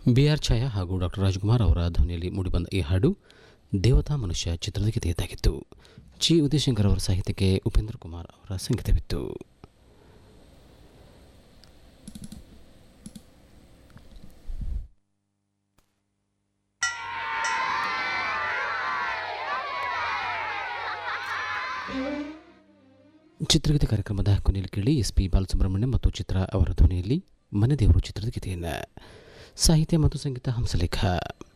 B R ಛಾಯಾ ಹಾಗೂ doctor Rajkumar ಅವರ ಧ್ವನಿಯಲ್ಲಿ ಮೂಡಿಬಂದ ಈ ಹಾಡು ದೇವತಾ ಮನುಷ್ಯ ಚಿತ್ರದ ಗೀತೆಯದಾಗಿತ್ತು ಜಿ ಉದಯಶಂಕರ್ ಅವರ ಸಾಹಿತ್ಯಕ್ಕೆ ಉಪೇಂದ್ರ ಕುಮಾರ್ ಅವರ ಸಂಗೀತವಿತ್ತು ಚಿತ್ರಗೀತೆ ಕಾರ್ಯಕ್ರಮದ ಕೊನೆಯಲ್ಲಿ ಕೇಳಿ ಎಸ್ ಪಿ ಬಾಲಸುಬ್ರಹ್ಮಣ್ಯ ಮತ್ತು ಚಿತ್ರ ಅವರ ಧ್ವನಿಯಲ್ಲಿ ಮನೆ ದೇವರು ಚಿತ್ರದ ಗೀತೆಯನ್ನು ಸಾಹಿತ್ಯ ಮತ್ತು ಸಂಗೀತ ಹಂಸಲೇಖ